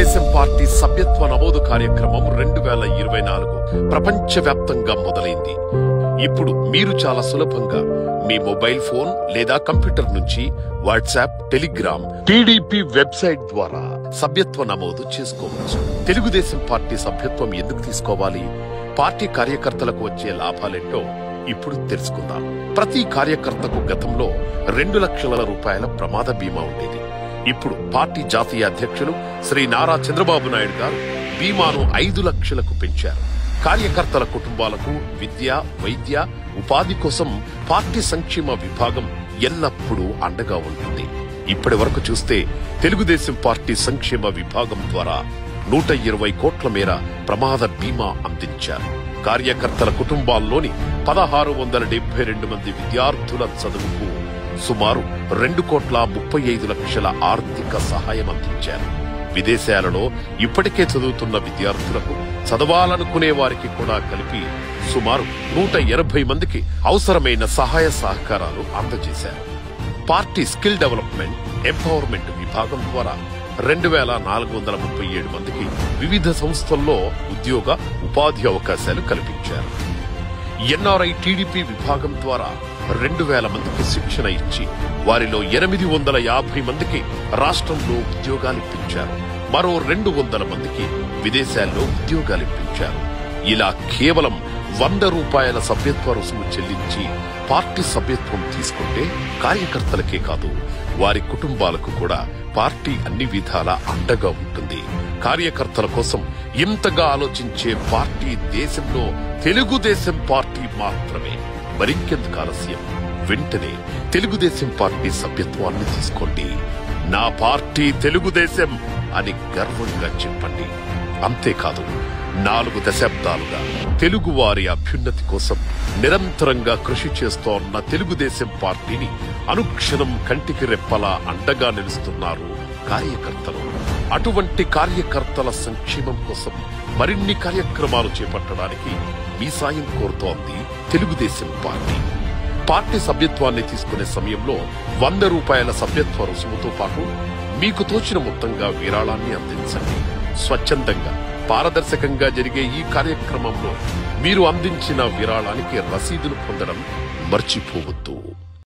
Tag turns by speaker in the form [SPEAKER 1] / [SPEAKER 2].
[SPEAKER 1] Telugu Desam party సభ్యత్వ నమోదు కార్యక్రమం రెండు వేల ఇరవై నాలుగు ప్రపంచవ్యాప్తంగా మొదలైంది ఇప్పుడు మీరు చాలా సులభంగా మీ మొబైల్ ఫోన్ లేదా కంప్యూటర్ నుంచి వాట్సాప్ టెలిగ్రామ్ టీడీపీ వెబ్సైట్ ద్వారా సభ్యత్వ నమోదు చేసుకోవచ్చు తెలుగుదేశం పార్టీ సభ్యత్వం ఎందుకు తీసుకోవాలి పార్టీ కార్యకర్తలకు వచ్చే లాభాలేంటో ఇప్పుడు తెలుసుకుందాం ప్రతి కార్యకర్తకు గతంలో రెండు లక్షల రూపాయల ప్రమాద బీమా ఉండేది ఇప్పుడు పార్టీ జాతీయ అధ్యక్షులు శ్రీ నారా చంద్రబాబు నాయుడు గారు బీమాను ఐదు లక్షలకు పెంచారు కార్యకర్తల కుటుంబాలకు విద్య వైద్య ఉపాధి కోసం పార్టీ సంక్షేమ విభాగం ఎల్లప్పుడూ అండగా ఉంటుంది ఇప్పటి వరకు చూస్తే తెలుగుదేశం పార్టీ సంక్షేమ విభాగం ద్వారా నూట ఇరవై కోట్ల మేర ప్రమాద బీమా అందించారు కార్యకర్తల కుటుంబాల్లోని పదహారు వందల డెబ్బై రెండు మంది విద్యార్థుల చదువుకు సుమారు రెండు కోట్ల ముప్పై ఐదు లక్షల ఆర్థిక సహాయం అందించారు విదేశాలలో ఇప్పటికే చదువుతున్న విద్యార్థులకు చదవాలనుకునే వారికి కూడా కలిపి సుమారు నూట ఎనభై మందికి అవసరమైన సహాయ సహకారాలు అందజేశారు పార్టీ స్కిల్ డెవలప్మెంట్ ఎంపవర్మెంట్ విభాగం ద్వారా రెండు వేల నాలుగు వందల ముప్పై ఏడు మందికి వివిధ సంస్థల్లో ఉద్యోగ ఉపాధి అవకాశాలు కల్పించారు ఎన్ఆర్ఐ టీడీపీ విభాగం ద్వారా రెండు వేల మందికి శిక్షణ ఇచ్చి వారిలో ఎనిమిది వందల యాభై మందికి రాష్ట్రంలో ఉద్యోగాలు ఇప్పించారు మరో రెండు వందల మందికి విదేశాల్లో ఉద్యోగాలు ఇప్పించారు ఇలా కేవలం వంద రూపాయల సభ్యత్వ రుసుము చెల్లించి పార్టీ సభ్యత్వం తీసుకుంటే కార్యకర్తలకే కాదు వారి కుటుంబాలకు కూడా పార్టీ అన్ని విధాలా అండగా ఉంటుంది కార్యకర్తల కోసం ఇంతగా ఆలోచించే పార్టీ దేశంలో తెలుగుదేశం పార్టీ మాత్రమే మరింకెందుకు ఆలస్యం వెంటనే తెలుగుదేశం పార్టీ సభ్యత్వాన్ని తీసుకోండి నా పార్టీ తెలుగుదేశం అని గర్వంగా చెప్పండి అంతేకాదు నాలుగు దశాబ్దాలుగా తెలుగు వారి అభ్యున్నతి కోసం నిరంతరంగా కృషి చేస్తోన్న తెలుగుదేశం పార్టీని అనుక్షణం కంటికి రెప్పలా అండగా నిలుస్తున్నారు కార్యకర్తలు అటువంటి కార్యకర్తల సంక్షేమం కోసం మరిన్ని కార్యక్రమాలు చేపట్టడానికి మీ సాయం కోరుతోంది తెలుగుదేశం పార్టీ పార్టీ సభ్యత్వాన్ని తీసుకునే సమయంలో వంద రూపాయల సభ్యత్వ రుసుముతో పాటు మీకు తోచిన మొత్తంగా విరాళాన్ని అందించండి స్వచ్ఛందంగా పారదర్శకంగా జరిగే ఈ కార్యక్రమంలో మీరు అందించిన విరాళానికి రసీదును పొందడం మర్చిపోవద్దు